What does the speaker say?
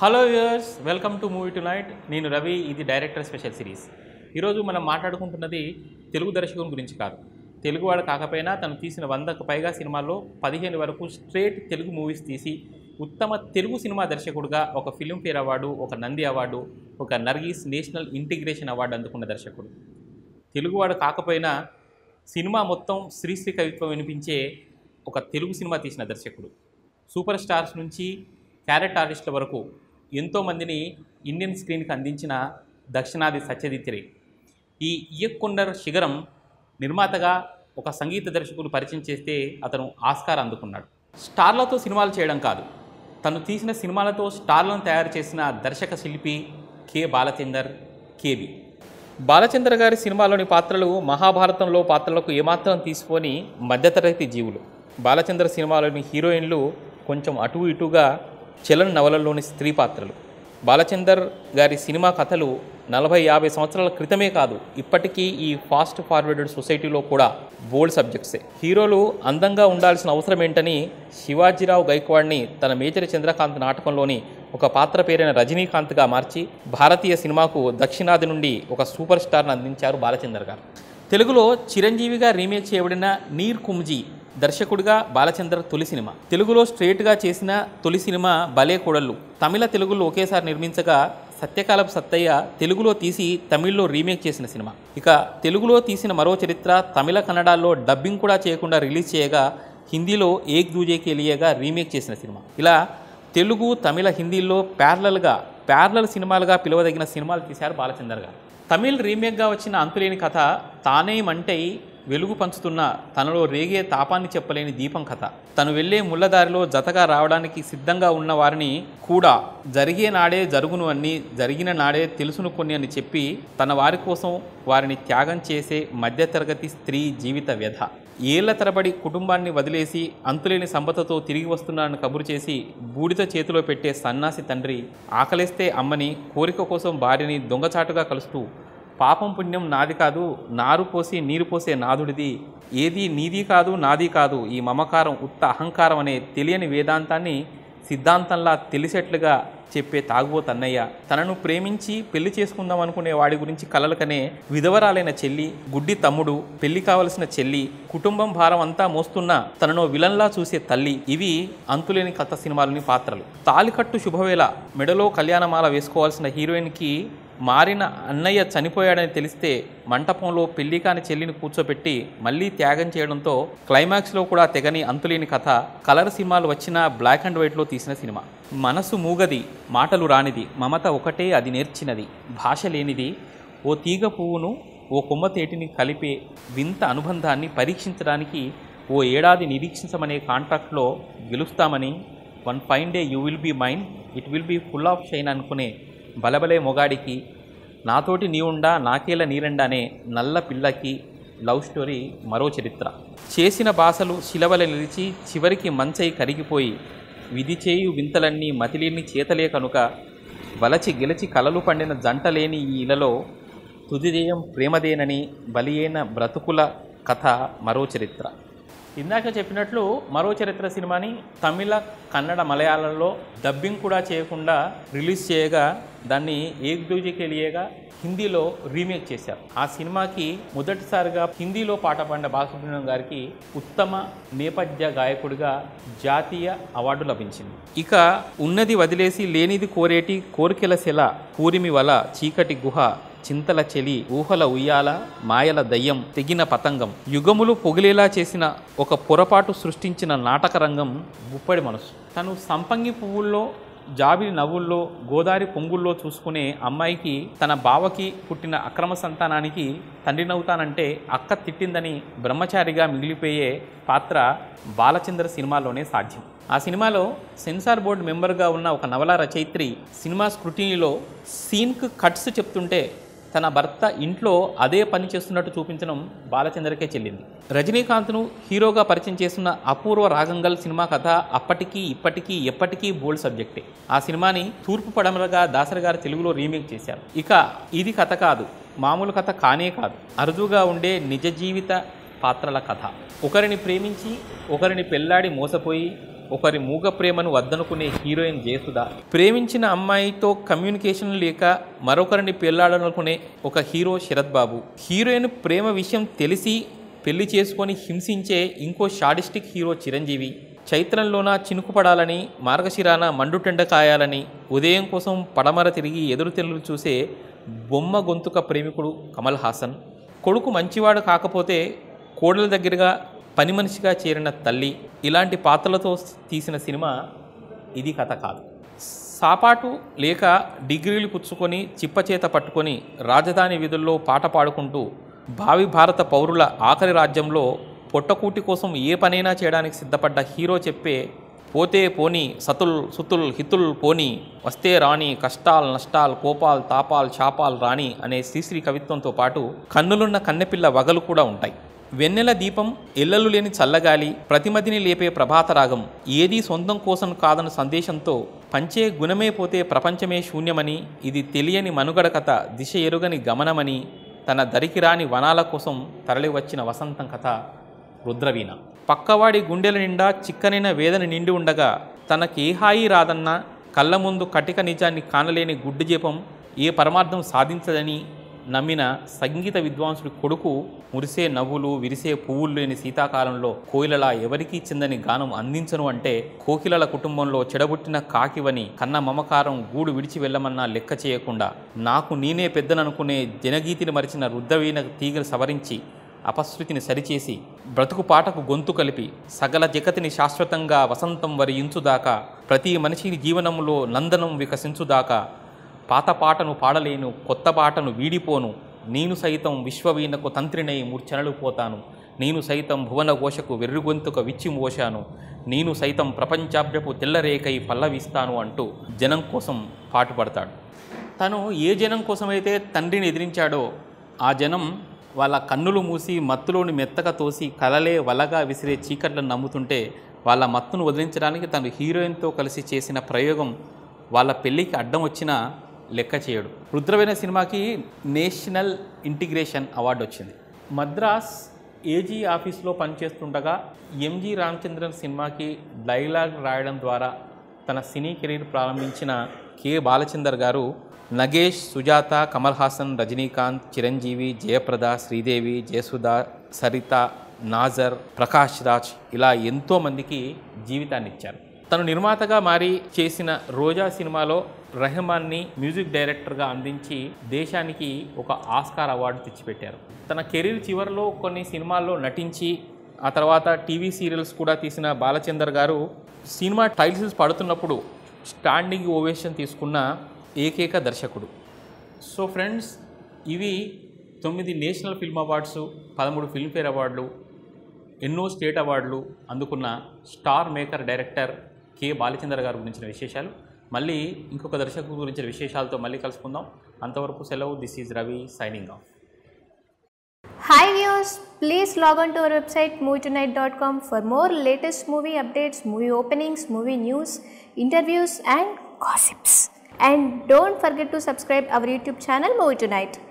Hello viewers welcome to movie tonight నేను రవి ఇది director special series ఈరోజు మనం మాట్లాడుకుంటున్నది తెలుగు దర్శకుని గురించి కాదు తెలుగువాడు కాకపోయినా తను తీసిన వందకు పైగా సినిమాల్లో పదిహేను వరకు స్ట్రేట్ తెలుగు మూవీస్ తీసి ఉత్తమ తెలుగు సినిమా దర్శకుడుగా ఒక ఫిల్మ్ఫేర్ అవార్డు ఒక నంది అవార్డు ఒక నర్గీస్ నేషనల్ ఇంటిగ్రేషన్ అవార్డు అందుకున్న దర్శకుడు తెలుగువాడు కాకపోయినా సినిమా మొత్తం శ్రీశ్రీ కవిత్వం వినిపించే ఒక తెలుగు సినిమా తీసిన దర్శకుడు సూపర్ స్టార్స్ నుంచి క్యారెట్ ఆర్టిస్టుల వరకు ఎంతోమందిని ఇండియన్ స్క్రీన్కి అందించిన దక్షిణాది సత్యజిత్ రే ఈ ఇయ్యకొండర్ శిఖరం నిర్మాతగా ఒక సంగీత దర్శకుడు పరిచయం చేస్తే అతను ఆస్కార్ అందుకున్నాడు స్టార్లతో సినిమాలు చేయడం కాదు తను తీసిన సినిమాలతో స్టార్లను తయారు చేసిన దర్శక శిల్పి కె బాలచందర్ కేవి బాలచంద్ర గారి సినిమాలోని పాత్రలు మహాభారతంలో పాత్రలకు ఏమాత్రం తీసుకొని మధ్యతరగతి జీవులు బాలచంద్ర సినిమాలోని హీరోయిన్లు కొంచెం అటు ఇటుగా చలన్ నవలల్లోని స్త్రీ పాత్రలు బాలచందర్ గారి సినిమా కథలు నలభై యాభై సంవత్సరాల క్రితమే కాదు ఇప్పటికీ ఈ ఫాస్ట్ ఫార్వర్డెడ్ సొసైటీలో కూడా బోల్డ్ సబ్జెక్ట్సే హీరోలు అందంగా ఉండాల్సిన అవసరం ఏంటని శివాజీరావు గైక్వాడ్ని తన మేజర్ చంద్రకాంత్ నాటకంలోని ఒక పాత్ర పేరైన రజనీకాంత్గా మార్చి భారతీయ సినిమాకు దక్షిణాది నుండి ఒక సూపర్ స్టార్ను అందించారు బాలచందర్ గారు తెలుగులో చిరంజీవిగా రీమేక్ చేయబడిన నీర్ కుంజీ దర్శకుడిగా బాలచంద్ర తొలి సినిమా తెలుగులో స్ట్రేట్గా చేసిన తొలి సినిమా భలే కొడళ్ళు తమిళ తెలుగులో ఒకేసారి నిర్మించగా సత్యకాలపు సత్తయ్య తెలుగులో తీసి తమిళ్లో రీమేక్ చేసిన సినిమా ఇక తెలుగులో తీసిన మరో చరిత్ర తమిళ కన్నడాల్లో డబ్బింగ్ కూడా చేయకుండా రిలీజ్ చేయగా హిందీలో ఏక్ దూజేకి ఎలియగా రీమేక్ చేసిన సినిమా ఇలా తెలుగు తమిళ హిందీల్లో ప్యారలల్గా ప్యారలల్ సినిమాలుగా పిలువదగిన సినిమాలు తీశారు బాలచందర్ గారు తమిళ్ రీమేక్గా వచ్చిన అంతులేని కథ తానే మంటై వెలుగు పంచుతున్న తనలో రేగే తాపాన్ని చెప్పలేని దీపం కథ తను వెళ్ళే ముళ్ళదారిలో జతగా రావడానికి సిద్ధంగా ఉన్న వారిని కూడా జరిగే నాడే జరుగును అన్ని జరిగిన నాడే తెలుసును కొన్ని అని చెప్పి తన వారి కోసం వారిని త్యాగం చేసే మధ్యతరగతి స్త్రీ జీవిత వ్యధ ఏళ్ల తరబడి కుటుంబాన్ని వదిలేసి అంతులేని సంపదతో తిరిగి వస్తున్నానని కబురు చేసి బూడిద చేతిలో పెట్టే సన్నాసి తండ్రి ఆకలేస్తే అమ్మని కోరిక కోసం భార్యని దొంగచాటుగా కలుస్తూ పాపం పుణ్యం నాది కాదు నారు పోసి నీరు పోసే నాదుడిది ఏది నీది కాదు నాది కాదు ఈ మమకారం ఉత్త అహంకారం అనే తెలియని వేదాంతాన్ని సిద్ధాంతంలా తెలిసేట్లుగా చెప్పే తాగుబోతన్నయ్య తనను ప్రేమించి పెళ్లి చేసుకుందాం అనుకునే వాడి గురించి కలలకనే విధవరాలైన చెల్లి గుడ్డి తమ్ముడు పెళ్లి కావలసిన చెల్లి కుటుంబం భారం అంతా మోస్తున్న తనను విలన్లా చూసే తల్లి ఇవి అంతులేని కథ సినిమాలోని పాత్రలు తాలికట్టు శుభవేళ మెడలో కళ్యాణమాల వేసుకోవాల్సిన హీరోయిన్కి మారిన అన్నయ్య చనిపోయాడని తెలిస్తే మంటపంలో పెళ్లి కాని చెల్లిని కూర్చోబెట్టి మళ్ళీ త్యాగం చేయడంతో క్లైమాక్స్లో కూడా తెగని అంతులేని కథ కలర్ సినిమాలు వచ్చిన బ్లాక్ అండ్ వైట్లో తీసిన సినిమా మనసు మూగది మాటలు రానిది మమత ఒకటే అది నేర్చినది భాష లేనిది ఓ తీగ పువ్వును ఓ కొమ్మ తేటిని కలిపే వింత అనుబంధాన్ని పరీక్షించడానికి ఓ ఏడాది నిరీక్షించమనే కాంట్రాక్ట్లో గెలుస్తామని one fine day you will be mind it will be full of shine అనుకునే బలబలే మొగాడికి నాతోటి నీవుండా నాకేల నీరండానే నల్ల పిల్లకి లవ్ స్టోరీ మరో చరిత్ర చేసిన భాషలు శిలవల నిలిచి చివరికి మంచై కరిగిపోయి విధి చేయు వింతలన్నీ మతిలేని చేతలే కనుక వలచి గెలిచి కలలు పండిన జంటలేని ఈ ఇలలో తుదిదేయం ప్రేమదేనని బలియైన బ్రతుకుల కథ మరో చరిత్ర ఇందాక చెప్పినట్లు మరో చరిత్ర సినిమాని తమిళ కన్నడ మలయాళంలో డబ్బింగ్ కూడా చేయకుండా రిలీజ్ చేయగా దాన్ని ఏక్ దూజికెలియగా హిందీలో రీమేక్ చేశారు ఆ సినిమాకి మొదటిసారిగా హిందీలో పాట పాడిన బాలసుబ్రహ్మణ్యం గారికి ఉత్తమ నేపథ్య గాయకుడిగా జాతీయ అవార్డు లభించింది ఇక ఉన్నది వదిలేసి లేనిది కోరేటి కోరికెల సెల కూరిమి వల చీకటి గుహ చింతల చెలి ఊహల ఉయ్యాల మాయల దయ్యం తెగిన పతంగం యుగములు పొగిలేలా చేసిన ఒక పొరపాటు సృష్టించిన నాటక రంగం గుప్పడి మనసు తను సంపంగి పువ్వుల్లో జాబిలి నవ్వుల్లో గోదారి పొంగుల్లో చూసుకునే అమ్మాయికి తన బావకి పుట్టిన అక్రమ సంతానానికి తండ్రినవుతానంటే అక్క తిట్టిందని బ్రహ్మచారిగా మిగిలిపోయే పాత్ర బాలచంద్ర సినిమాలోనే సాధ్యం ఆ సినిమాలో సెన్సార్ బోర్డు మెంబర్గా ఉన్న ఒక నవల రచయిత్రి సినిమా స్క్రూటినీలో సీన్కు కట్స్ చెప్తుంటే తన భర్త ఇంట్లో అదే పని చేస్తున్నట్టు చూపించడం బాలచంద్రకే చెల్లింది రజనీకాంత్ను హీరోగా పరిచయం చేస్తున్న అపూర్వ రాగంగల్ సినిమా కథ అప్పటికీ ఇప్పటికీ ఎప్పటికీ బోల్డ్ సబ్జెక్టే ఆ సినిమాని తూర్పు పడమరగా దాసరి గారు తెలుగులో రీమేక్ చేశారు ఇక ఇది కథ కాదు మామూలు కథ కానే కాదు అరుదుగా ఉండే నిజ జీవిత పాత్రల కథ ఒకరిని ప్రేమించి ఒకరిని పెళ్లాడి మోసపోయి ఒకరి మూగ ప్రేమను వద్దనుకునే హీరోయిన్ జయసుధ ప్రేమించిన అమ్మాయితో కమ్యూనికేషన్ లేక మరొకరిని పెళ్లాడాలనుకునే ఒక హీరో శరత్ బాబు హీరోయిన్ ప్రేమ విషయం తెలిసి పెళ్లి చేసుకొని హింసించే ఇంకో షాడిస్టిక్ హీరో చిరంజీవి చైత్రంలోన చినుకుపడాలని మార్గశిరాన మండుటెండ కాయాలని ఉదయం కోసం పడమర తిరిగి ఎదురు తెల్లు చూసే బొమ్మ గొంతుక ప్రేమికుడు కమల్ హాసన్ కొడుకు మంచివాడు కాకపోతే కోడల దగ్గరగా పని మనిషిగా చేరిన తల్లి ఇలాంటి పాత్రలతో తీసిన సినిమా ఇది కథ కాదు సాపాటు లేక డిగ్రీలు పుచ్చుకొని చిప్పచేత పట్టుకొని రాజధాని విధుల్లో పాట పాడుకుంటూ భావి భారత పౌరుల ఆఖరి రాజ్యంలో పొట్టకూటి కోసం ఏ పనైనా చేయడానికి సిద్ధపడ్డ హీరో చెప్పే పోతే పోని సతుల్ సుతుల్ హితుల్ పోని వస్తే రాని కష్టాల్ నష్టాల్ కోపాల్ తాపాల్ శాపాల్ రాని అనే శ్రీశ్రీ కవిత్వంతో పాటు కన్నులున్న కన్నెపిల్ల వగలు కూడా ఉంటాయి వెన్నెల దీపం ఎల్లలు లేని చల్లగాలి ప్రతిమదిని లేపే ప్రభాత రాగం ఏదీ సొంతం కోసం కాదన్న సందేశంతో పంచే గుణమే పోతే ప్రపంచమే శూన్యమని ఇది తెలియని మనుగడ కథ దిశ ఎరుగని గమనమని తన దరికి రాని వనాల కోసం తరలివచ్చిన వసంతం కథ రుద్రవీణ పక్కవాడి గుండెల నిండా చిక్కనైన వేదన నిండి ఉండగా తనకే హాయి రాదన్నా కళ్ళ ముందు కటిక నిజాన్ని కానలేని గుడ్డు జీపం ఏ పరమార్థం సాధించదని నమ్మిన సంగీత విద్వాంసుడి కొడుకు మురిసే నవ్వులు విరిసే పువ్వులు లేని శీతాకాలంలో కోయిలలా ఎవరికీ చెందని గానం అందించను అంటే కోకిలల కుటుంబంలో చెడబుట్టిన కాకివని కన్న మమకారం గూడు విడిచి వెళ్ళమన్నా లెక్క చేయకుండా నాకు నేనే పెద్దననుకునే జనగీతిని మరిచిన రుద్రవీణ తీగలు సవరించి అపశృతిని సరిచేసి బ్రతుకు పాటకు గొంతు కలిపి సకల జగతిని శాశ్వతంగా వసంతం వరియించుదాకా ప్రతి మనిషి జీవనంలో నందనం వికసించుదాకా పాత పాటను పాడలేను కొత్త పాటను వీడిపోను నేను సైతం విశ్వవీణకు తంత్రినై మూర్ఛనలు పోతాను నేను సైతం భువన ఘోషకు వెర్రుగొంతుక విచ్చి మోశాను నేను సైతం ప్రపంచాబ్జపు తెల్లరేకై పల్లవిస్తాను అంటూ జనం కోసం పాటుపడతాడు తను ఏ జనం కోసమైతే తండ్రిని ఎదిరించాడో ఆ జనం వాళ్ళ కన్నులు మూసి మత్తులోని మెత్తగా తోసి కలలే వలగా విసిరే చీకట్లను నమ్ముతుంటే వాళ్ళ మత్తును వదిలించడానికి తను హీరోయిన్తో కలిసి చేసిన ప్రయోగం వాళ్ళ పెళ్ళికి అడ్డం వచ్చినా లెక్క చేయడు రుద్రవీణ సినిమాకి నేషనల్ ఇంటిగ్రేషన్ అవార్డు వచ్చింది మద్రాస్ ఏజీ ఆఫీస్లో పనిచేస్తుండగా ఎంజి రామచంద్రన్ సినిమాకి డైలాగ్ రాయడం ద్వారా తన సినీ కెరీర్ ప్రారంభించిన కె బాలచందర్ గారు నగేష్ సుజాత కమల్ హాసన్ రజనీకాంత్ చిరంజీవి జయప్రద శ్రీదేవి జయసుధ సరిత నాజర్ ప్రకాష్ రాజ్ ఇలా ఎంతోమందికి జీవితాన్ని ఇచ్చారు తను నిర్మాతగా మారి చేసిన రోజా సినిమాలో రెహమాన్ని మ్యూజిక్ డైరెక్టర్గా అందించి దేశానికి ఒక ఆస్కార్ అవార్డు తెచ్చిపెట్టారు తన కెరీర్ చివరిలో కొన్ని సినిమాల్లో నటించి ఆ తర్వాత టీవీ సీరియల్స్ కూడా తీసిన బాలచందర్ గారు సినిమా టైటిల్స్ పడుతున్నప్పుడు స్టాండింగ్ ఓవేషన్ తీసుకున్న ఏకైక దర్శకుడు సో ఫ్రెండ్స్ ఇవి తొమ్మిది నేషనల్ ఫిల్మ్ అవార్డ్స్ పదమూడు ఫిల్మ్ఫేర్ అవార్డులు ఎన్నో స్టేట్ అవార్డులు అందుకున్న star maker director K Balachandra గారి గురించిన విశేషాలు మళ్ళీ ఇంకొక దర్శకుడు గురించిన విశేషాలతో మళ్ళీ కలుసుకుందాం అంతవరకు సెలవు this is Ravi signing off Hi viewers, please log on to our website movietonight.com for more latest movie updates, movie openings, movie news, interviews and gossips. And don't forget to subscribe our YouTube channel Movie Tonight.